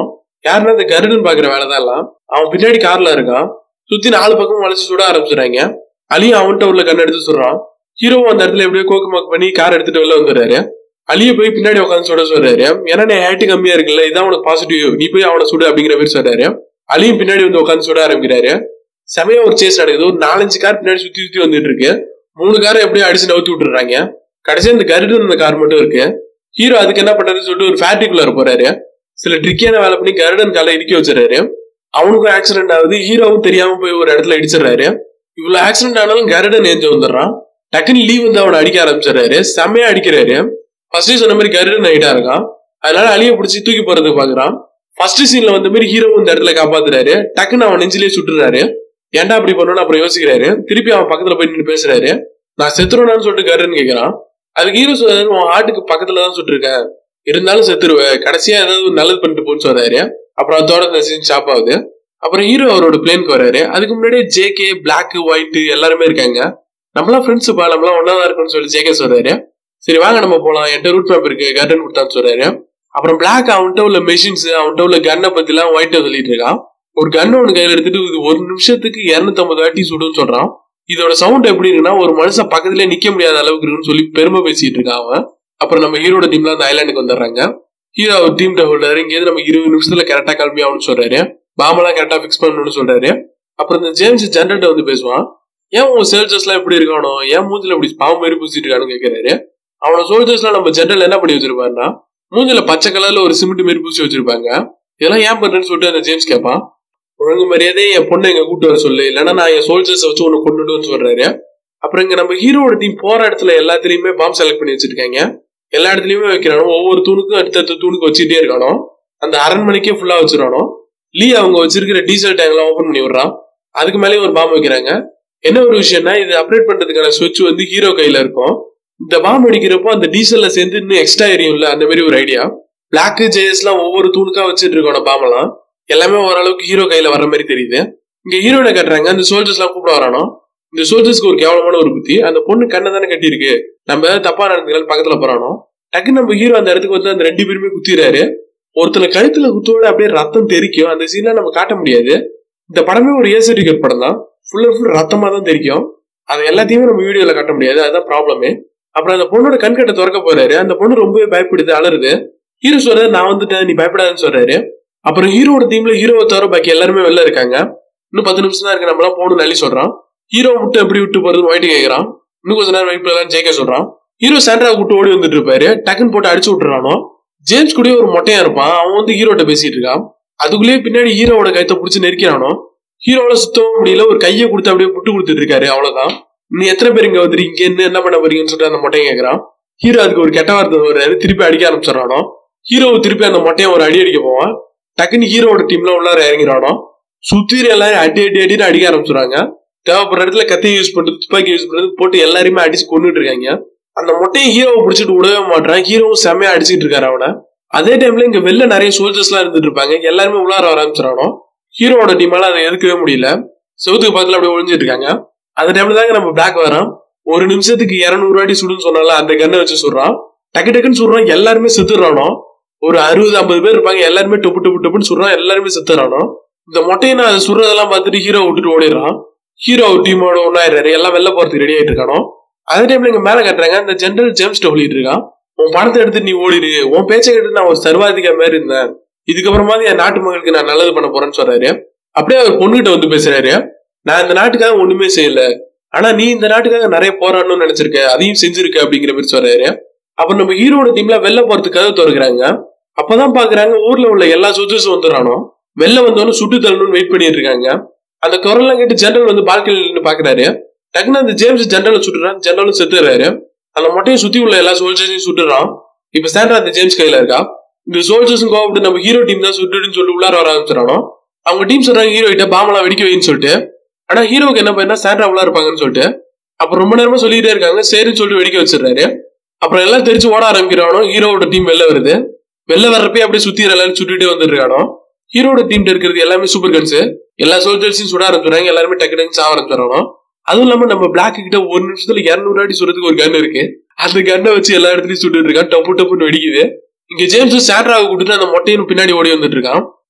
யாருன்னா இந்த கருடன் பாக்குற வேலை தான் எல்லாம் அவன் பின்னாடி கார்ல இருக்கான் சுத்தி நாலு பக்கம் வளைச்சு சுட ஆரம்பிச்சுறாங்க அலியும் அவன்கிட்ட உள்ள கண்ணு எடுத்து சொல்றான் ஹீரோவும் அந்த இடத்துல எப்படியோ கோக்கு மாக்கு பண்ணி கார் எடுத்துட்டு வெளில வந்துடுறாரு அலிய போய் பின்னாடி உட்காந்து சுட சொல்றாரு ஏன்னா நீ ஹேட்டு கம்மியா இருக்குல்ல இதான் உனக்கு பாசிட்டிவ் நீ போய் அவனை சுடு அப்படிங்கிற மாதிரி சொல்றாரு அலியும் பின்னாடி வந்து உட்காந்து சுட ஆரம்பிக்கிறாரு செமையா ஒரு சேஸ் நடக்குது ஒரு நாலஞ்சு கார் பின்னாடி சுத்தி சுத்தி வந்துட்டு இருக்கு மூணு காரை எப்படியோ அடிச்சு நவுத்தி விட்டுறாங்க கடைசியா இந்த கருடன் இந்த கார் மட்டும் இருக்கு ஹீரோ அதுக்கு என்ன பண்றதுன்னு சொல்லிட்டு ஒரு ஃபேக்டரிக்குள்ள போறாரு சில ட்ரிக்கியான வேலை பண்ணி கருடன் காலை இடிக்க வச்சிடறாரு அவனுக்கும் ஆக்சிடென்ட் ஆகுது ஹீரோவும் தெரியாம போய் ஒரு இடத்துல இடிச்சிடறாரு இவ்வளவு ஆக்சிடென்ட் ஆனாலும் கருடன் ஏஞ்சு வந்துடுறான் டக்குன்னு லீவ் வந்து அவனை அடிக்க ஆரம்பிச்சிடறாரு செம்மையா அடிக்கிறாரு ஃபர்ஸ்ட் சொன்ன மாதிரி கருடன் நைட்டா இருக்கான் அதனால அழிய பிடிச்சி தூக்கி போறதுக்கு பாக்குறான் ஃபர்ஸ்ட் சீன்ல வந்த மாதிரி ஹீரோ இந்த இடத்துல காப்பாத்துறாரு டக்குன்னு அவன் நெஞ்சிலேயே சுட்டுறாரு ஏன்டா அப்படி பண்ணணும்னு அப்புறம் யோசிக்கிறாரு திருப்பி அவன் பக்கத்துல போய் நின்று பேசுறாரு நான் செத்துருவேனான்னு சொல்லிட்டு கருன்னு கேக்குறான் அதுக்கு ஹீரோ சொல்றாரு உன் ஹார்ட்டுக்கு பக்கத்துல தான் சுட்டிருக்கேன் இருந்தாலும் செத்துருவேன் கடைசியா ஏதாவது ஒரு நல்லது பண்ணிட்டு போன்னு சொல்றாரு அப்புறம் அதோட இந்த சீன் ஸ்டாப் ஆகுது அப்புறம் ஹீரோ அவரோட பிளேனுக்கு வராரு அதுக்கு முன்னாடியே ஜேகே பிளாக் ஒயிட் எல்லாருமே இருக்காங்க நம்மளாம் ஃப்ரெண்ட்ஸ் பா நம்மளாம் ஒன்னா தான் இருக்கணும்னு சொல்லி ஜேகே சொல்றாரு சரி வாங்க நம்ம போலாம் என்கிட்ட ரூட் மேப் இருக்கு கர்டன் கொடுத்தான்னு சொல்றாரு அப்புறம் பிளாக் அவன்கிட்ட உள்ள மெஷின்ஸ் அவன்கிட்ட உள்ள கன்னை பத்தி எல்லாம் ஒயிட்ட சொல்லிட்டு இருக்கான் ஒரு கன் ஒன்று கையில எடுத்துட்டு இது ஒரு நிமிஷத்துக்கு இருநூத்தம்பது வாட்டி சுடுன்னு சொல்றான் இதோட சவுண்ட் எப்படி இருக்குன்னா ஒரு மனுஷன் பக்கத்துலயே நிக்க முடியாத அளவுக்கு இருக்குன்னு சொல்லி பெருமை பேசிட்டு இருக்கான் அவன் அப்புறம் நம்ம ஹீரோட டீம்ல அந்த ஐலாண்டுக்கு வந்துடுறாங்க ஹீரோ அவர் டீம் ஹோல்டர் இங்கேருந்து நம்ம இருபது நிமிஷத்துல கரெக்டா கிளம்பி ஆகணும்னு சொல்றாரு பாமெல்லாம் கரெக்டா ஃபிக்ஸ் பண்ணணும்னு சொல்றாரு அப்புறம் இந்த ஜேம்ஸ் ஜென்ரேட்டர் வந்து பேசுவான் ஏன் உங்க சோல்ஜர்ஸ் எல்லாம் எப்படி இருக்கானோ ஏன் மூஞ்சில இப்படி பாவம் மாதிரி பூசிட்டு இருக்கான்னு கேட்கிறாரு அவன சோல்ஜர்ஸ் எல்லாம் நம்ம ஜென்ரல் என்ன பண்ணி வச்சிருப்பாருன்னா மூஞ்சில பச்சை கலர்ல ஒரு சிமெண்ட் மாரி பூசி வச்சிருப்பாங்க இதெல்லாம் ஏன் பண்றேன்னு சொல்லிட்டு அந்த ஜேம்ஸ் கேட்பான் ஒழுங்கு மரியாதை என் பொண்ணை எங்க கூட்டு வர சொல்லு இல்லைன்னா நான் என் சோல்ஜர்ஸ் வச்சு ஒன்னு கொண்டுட்டு சொல்றாரு அப்புறம் இங்க நம்ம ஹீரோட டீம் போற இடத்துல எல்லாத்துலயுமே பாம் செலக்ட் பண்ணி வச்சிருக்காங்க எல்லா இடத்துலயுமே வைக்கிறானோ ஒவ்வொரு தூணுக்கும் அடுத்தடுத்த தூணுக்கு வச்சுட்டே இருக்கானோ அந்த அரண்மனைக்கே ஃபுல்லா வச்சிருவானோ லீ அவங்க வச்சிருக்கிற டீசல் டேங்க் எல்லாம் ஓபன் பண்ணி விடுறான் அதுக்கு மேலேயும் ஒரு பாம் வைக்கிறாங்க என்ன ஒரு விஷயம்னா இது அப்டேட் பண்றதுக்கான சுவிட்ச் வந்து ஹீரோ கையில இருக்கும் இந்த பாம் அடிக்கிறப்போ அந்த டீசல்ல சேர்ந்து இன்னும் எக்ஸ்ட்ரா எரியும்ல அந்த மாதிரி ஒரு ஐடியா பிளாக் ஜேஎஸ் எல்லாம் ஒவ்வொரு தூணுக்கா வச்சுட்டு இருக்கோம் பாம் எல்லாம் எல்லாமே ஓரளவுக்கு ஹீரோ கையில வர மாதிரி தெரியுது இங்க ஹீரோனை கட்டுறாங்க அந்த சோல்ஜர்ஸ் எல்லாம் கூப்பிட வரானோ இந்த சோல்ஜர்ஸ்க்கு ஒரு கேவலமான ஒரு புத்தி அந்த பொண்ணு கண்ணை தானே கட்டியிருக்கு நம்ம ஏதாவது தப்பா நடந்துக்கலாம் பக்கத்துல போறானோ டக்குன்னு நம்ம ஹீரோ அந்த இடத்துக்கு வந்து அந்த ரெண்டு பேருமே குத்திடுறாரு ஒருத்தனை கழுத்துல குத்தோட அப்படியே ரத்தம் தெரிக்கும் அந்த சீன்ல நம்ம காட்ட முடியாது இந்த படமே ஒரு ஏ சர்டிஃபிகேட் படம் தான் ஃபுல் அண்ட் ஃபுல் ரத்தமா தான் தெரிக்கும் அது எல்லாத்தையுமே நம்ம வீடியோல காட்ட முடியாது அதுதான் ப்ராப்ளமே அப்புறம் அந்த பொண்ணோட கண்கட்டை திறக்க போறாரு அந்த பொண்ணு ரொம்பவே பயப்படுது அலருது ஹீரோ சொல்றாரு நான் வந்துட்டேன் நீ பயப்படாதுன்னு சொல்றாரு அப்புறம் ஹீரோட டீம்ல ஹீரோவை தவிர பாக்கி எல்லாருமே வெளில இருக்காங்க இன்னும் பத்து நிமிஷம் தான் இருக்கு நம்மளாம் போகணும்னு அள்ளி சொல்றான் ஹீரோ மட்டும் எப்படி விட்டு போறது ஒயிட்டு கேட்கறான் இன்னும் கொஞ்ச நேரம் வெயிட் பண்ணலாம் ஜேகே சொல்றான் ஹீரோ சாண்ட்ரா விட்டு ஓடி வந்துட்டு இருப்பாரு டக்குன்னு போட்டு அடிச்சு விட்டுறானோ ஜேம்ஸ் கூட ஒரு மொட்டையா இருப்பான் அவன் வந்து ஹீரோட்ட பேசிட்டு இருக்கான் அதுக்குள்ளேயே பின்னாடி ஹீரோவோட கைத்தை பிடிச்சி நெருக்கிறானோ ஹீரோல சுத்தவும் முடியல ஒரு கையை கொடுத்து அப்படியே புட்டு கொடுத்துட்டு இருக்காரு அவ்வளவுதான் நீ எத்தனை பேர் இங்க வந்துருக்கீங்க என்ன என்ன பண்ண போறீங்கன்னு சொல்லிட்டு அந்த மொட்டையை கேட்கறான் ஹீரோ அதுக்கு ஒரு கெட்ட வார்த்தை வர்றாரு திருப்பி அடிக்க ஆரம்பிச்சிடறானோ ஹீரோவை திருப்பி அந்த மொட்டையை ஒரு அடி அடிக்க போவான் டக்குன்னு ஹீரோவோட டீம்ல உள்ளார இறங்கிறானோ சுத்திர எல்லாரும் அடி அடி அடின்னு அடிக்க ஆரம்பிச்சுறாங்க தேவைப்படுற இடத்துல கத்தி யூஸ் பண்றது துப்பாக்கி யூஸ் பண்றது போட்டு எல்லாருமே அடிச்சு கொண்டுட்டு இருக்காங்க அந்த மொட்டையை ஹீரோவை பிடிச்சிட்டு விடவே மாட்டான் ஹீரோவும் செம்மையா அடிச்சிட்டு இருக்காரு அவனை அதே டைம்ல இங்க வெளில நிறைய சோல்ஜர்ஸ் எல்லாம் இருந்துட்டு இருப்பாங்க எல்லாருமே உள்ளார வர ஆரம்பிச்சிடறானோ ஹீரோவோட டீமால அதை எதுக்கவே முடியல செவத்துக்கு பக்கத்துல அப்படியே ஒழிஞ்சிட்டு இருக்காங்க அந்த டைம்ல தாங்க நம்ம பிளாக் வரோம் ஒரு நிமிஷத்துக்கு இருநூறு அடி சுடுன்னு சொன்னால அந்த கண்ணை வச்சு சுடுறான் டக்கு டக்குன்னு சுடுறான் எல்லாருமே செத்துடுறானோ ஒரு அறுபது ஐம்பது பேர் இருப்பாங்க எல்லாருமே டொப்பு டொப்பு டொப்புன்னு சுடுறான் எல்லாருமே செத்துறானோ இந்த மொட்டையை நான் அதை சுடுறதெல்லாம் பார்த்துட்டு ஹீரோ விட்டுட்டு ஓடிடுறான் ஹீரோ டீமோட ஒன்னாயிராரு எல்லாம் வெளில போறதுக்கு ரெடி ஆயிட்டு இருக்கானோ அதே டைம்ல இங்க மேல கட்டுறாங்க இந்த ஜெனரல் ஜேம்ஸ் சொல்லிட்டு இருக்கான் உன் பணத்தை எடுத்து நீ ஓடிடு உன் பேச்சை கேட்டு நான் ஒரு சர்வாதிகா மாதிரி இருந்தேன் இதுக்கப்புறமா என் நாட்டு மகளுக்கு நான் நல்லது பண்ண போறேன்னு சொல்றாரு அப்படியே அவர் பொண்ணுகிட்ட வந்து பேசுறாரு நான் இந்த நாட்டுக்காக ஒண்ணுமே செய்யல ஆனா நீ இந்த நாட்டுக்காக நிறைய போராடணும்னு நினைச்சிருக்க அதையும் செஞ்சிருக்க அப்படிங்கிற மாதிரி சொல்றாரு அப்ப நம்ம ஹீரோட டீம்ல வெளில போறதுக்காக திறக்கிறாங்க அப்பதான் பாக்குறாங்க ஊர்ல உள்ள எல்லா சோல்ஜர்ஸும் வந்துடுறானோ வெளில வந்தவனும் சுட்டு தள்ளணும்னு வெயிட் பண்ணிட்டு இருக்காங்க அந்த குரல்லாம் கேட்டு ஜெனரல் வந்து பால்கனில நின்று பாக்குறாரு டக்குன்னு அந்த ஜேம்ஸ் ஜெனரல் சுட்டுறான் ஜெனரலும் செத்துறாரு அந்த மொட்டையை சுத்தி உள்ள எல்லா சோல்ஜர்ஸையும் சுட்டுறான் இப்ப சாண்ட்ரா அந்த ஜேம்ஸ் கையில இருக்கா இந்த சோல்ஜர்ஸும் கோவப்பட்டு நம்ம ஹீரோ டீம் தான் சுட்டுன்னு சொல்லி உள்ளார வர ஆரம்பிச்சிடறானோ அவங்க டீம் சொல்றாங்க ஹீரோ கிட்ட பாமெல்லாம் வெடிக்க வைன்னு சொல்லிட்டு ஆனா ஹீரோக்கு என்ன பண்ணா சாண்ட்ரா உள்ள இருப்பாங்கன்னு சொல்லிட்டு அப்புறம் ரொம்ப நேரமா சொல்லிட்டே இருக்காங்க சரின்னு சொல்லிட்டு வெடிக்க வச்சிடுறாரு அப்புறம் எல்லாம் தெரிச்சு ஓட ஆரம்பிக்கிறானோ ஹீரோவோட டீம் வெளில வருது வெளில வர்றப்பே அப்படியே சுத்தி எல்லாரும் சுட்டுட்டே வந்துருக்கானோ ஹீரோட டீம்ல இருக்கிறது எல்லாமே சூப்பர் கன்ஸ் எல்லா சோல்ஜர்ஸையும் சுட ஆரம்பிச்சுறாங்க எல்லாருமே டக்கு டக்கு சாவ ஆரம்பிச்சிடறானோ அதுவும் இல்லாம நம்ம பிளாக் கிட்ட ஒரு நிமிஷத்துல இருநூறு அடி சுடுறதுக்கு ஒரு கன் இருக்கு அந்த கன்னை வச்சு எல்லா இடத்துலயும் சுட்டுட்டு இருக்கான் டப்பு டப்புன்னு வெடிக்குது இங்க ஜேம்ஸ் சாண்ட்ராவை கூட்டிட்டு அந்த மொட்டையும் பின்னாடி ஓடி வந்துட்டு இருக்கான்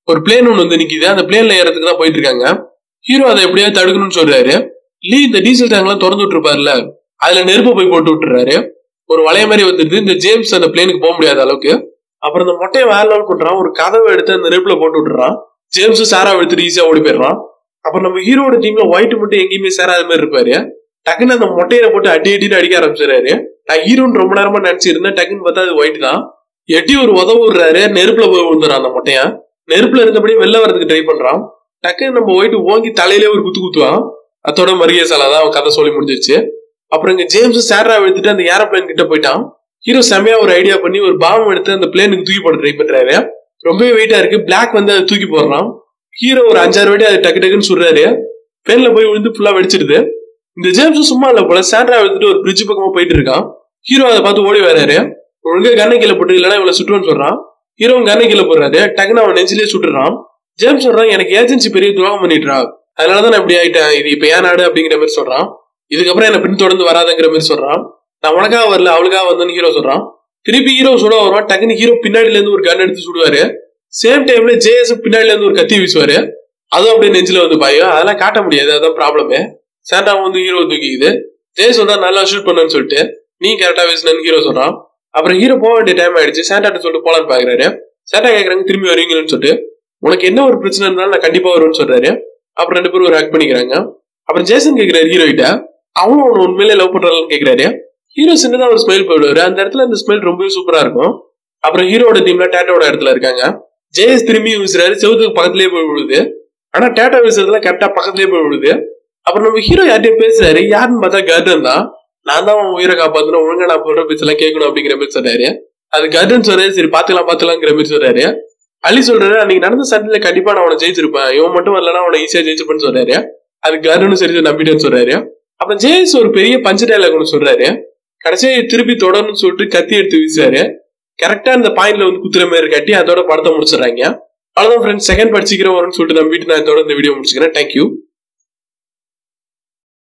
ஒரு பிளேன் ஒன்று வந்து நிக்குது அந்த பிளேன்ல ஏறதுக்கு தான் போயிட்டு இருக்காங்க ஹீரோ அதை எப்படியாவது தடுக்கணும்னு சொல்றாரு லீ இந்த டீசல் டேங்க் எல்லாம் திறந்து விட்டுருப்பாருல அதுல நெருப்பு போய் போட்டு விட்டுறாரு ஒரு வளைய மாதிரி வந்துருது இந்த ஜேம்ஸ் அந்த பிளேனுக்கு போக முடியாத அளவுக்கு அப்புறம் இந்த மொட்டையை வேற லெவல் பண்றான் ஒரு கதவை எடுத்து அந்த நெருப்புல போட்டு விட்டுறான் ஜேம்ஸ் சாரா எடுத்துட்டு ஈஸியா ஓடி போயிடுறான் அப்புறம் நம்ம ஹீரோட டீம்ல ஒயிட் மட்டும் எங்கேயுமே சேராத மாதிரி இருப்பாரு டக்குன்னு அந்த மொட்டையில போட்டு அடி அடின்னு அடிக்க ஆரம்பிச்சிடறாரு நான் ஹீரோன்னு ரொம்ப நேரமா நினைச்சிருந்தேன் டக்குன்னு பார்த்தா அது ஒயிட் தான் எட்டி ஒரு உதவு விடுறாரு நெருப்புல போய் விழுந்துறான் அந்த மொட்டையா நெருப்புல இருந்தபடி வெளில வரதுக்கு ட்ரை பண்றான் டக்குன்னு நம்ம ஒயிட் ஓங்கி தலையிலே ஒரு குத்து குத்துவான் அதோட மரியாதை தான் அவன் கதை சொல்லி முடிஞ்சிருச்சு அப்புறம் இங்க ஜேம்ஸ் சேரா எடுத்துட்டு அந்த ஏரோப்ளேன் கிட்ட போயிட்டான் ஹீரோ செம்மையா ஒரு ஐடியா பண்ணி ஒரு பாம் எடுத்து அந்த பிளேனுக்கு தூக்கி போட ட்ரை பண்றாரு ரொம்பவே வெயிட்டா இருக்கு பிளாக் வந்து அதை தூக்கி போடுறான் ஹீரோ ஒரு அஞ்சாறு வாட்டி அதை டக்கு டக்குன்னு சுடுறாரு பேன்ல போய் விழுந்து ஃபுல்லா வெடிச்சிடுது இந்த ஜேம்ஸ் சும்மா இல்ல போல சாண்ட்ரா எடுத்துட்டு ஒரு பிரிட்ஜ் பக்கமா போயிட்டு இருக்கான் ஹீரோ அதை பார்த்து ஓடி வராரு ஒழுங்கா கண்ணை கீழே போட்டு இல்லைன்னா இவளை சுட்டுன்னு சொல்றான் ஹீரோ கண்ணை கீழே போடுறாரு டக்குன்னு அவன் நெஞ்சிலே சுட்டுறான் ஜேம்ஸ் சொல்றான் எனக்கு ஏஜென்சி பெரிய துரோகம் பண்ணிடுறா அதனாலதான் நான் இப்படி ஆயிட்டேன் இது இப்ப ஏன் நாடு அப்படிங்கிற மாதிரி சொல்றான் இதுக்கப்புறம் என்ன பின் தொடர்ந்து வராதுங்கிற மாதிரி சொல்றான் நான் உனக்காக வரல அவளுக்காக வந்தேன்னு ஹீரோ சொல்றான் திருப்பி ஹீரோ சுட வருவான் டக்குன்னு ஹீரோ பின்னாடில இருந்து ஒரு கன் எடுத்து சுடுவாரு சேம் டைம்ல ஜேஎஸ் பின்னாடில இருந்து ஒரு கத்தி வீசுவாரு அதுவும் அப்படியே நெஞ்சில வந்து பாயும் அதெல்லாம் காட்ட முடியாது அதான் ப்ராப்ளமே சாண்டா வந்து ஹீரோ தூக்கிக்குது ஜெய சொல்றா நல்லா ஷூட் பண்ணுன்னு சொல்லிட்டு நீ கரெக்டா பேசினு ஹீரோ சொல்றான் அப்புறம் ஹீரோ போக வேண்டிய டைம் ஆயிடுச்சு சாண்டாட்ட சொல்லிட்டு போலான்னு பாக்குறாரு சாண்டா கேக்குறாங்க திரும்பி வருவீங்கன்னு சொல்லிட்டு உனக்கு என்ன ஒரு பிரச்சனை இருந்தாலும் நான் கண்டிப்பா வருவேன்னு சொல்றாரு அப்புறம் ரெண்டு பேரும் ஒரு ஹேக் பண்ணிக்கிறாங்க அப்புறம் ஜேசன் கேக்குறாரு ஹீரோ கிட்ட அவனும் அவனை உண்மையிலே லவ் பண்றான்னு கேக்குறாரு ஹீரோ சின்னதா ஒரு ஸ்மைல் போயிடுவாரு அந்த இடத்துல அந்த ஸ்மைல் ரொம்பவே சூப்பரா இருக்கும் அப்புறம் ஹீரோட டீம்ல டேட்டோட இடத்துல இருக்காங்க ஜேஎஸ் திரும்பி வீசுறாரு செவத்துக்கு பக்கத்துலயே போய் விழுது ஆனா டேட்டா வீசுறதுல கரெக்டா பக்கத்துலயே போய் விழுது அப்புறம் நம்ம ஹீரோ யார்ட்டையும் பேசுறாரு யாருன்னு பார்த்தா கர்டன் தான் நான் தான் உன் உயிரை காப்பாத்தணும் ஒழுங்கா நான் சொல்ற பேச்செல்லாம் கேட்கணும் அப்படிங்கிற மாதிரி சொல்றாரு அது கர்டன் சொல்றாரு சரி பாத்துக்கலாம் பாத்துக்கலாங்கிற மாதிரி சொல்றாரு அலி சொல்றாரு அன்னைக்கு நடந்த சண்டையில கண்டிப்பா நான் அவனை ஜெயிச்சிருப்பேன் இவன் மட்டும் வரலன்னா அவனை ஈஸியா ஜெயிச்சிருப்பேன்னு சொல்றாரு அது கர்டனும் சரி நம்பிட்டேன்னு சொல்றாரு அப்புறம் ஜேஎஸ் ஒரு பெரிய பஞ்ச டைலாக் ஒன்று சொல்றாரு கடைசியா திருப்பி தொடரணும்னு சொல்லிட்டு கத்தி எடுத்து வீசாரு கரெக்டா இந்த பாயிண்ட்ல வந்து குத்துற மாதிரி கட்டி அதோட படத்தை முடிச்சிடறாங்க அவ்வளவுதான் ஃப்ரெண்ட்ஸ் செகண்ட் படிச்சிக்கிறேன் வரும்னு சொல்லிட்டு நம்பிட்டு நான் இதோட இந்த வீடியோ முடிச்சுக்கிறேன் தேங்க்யூ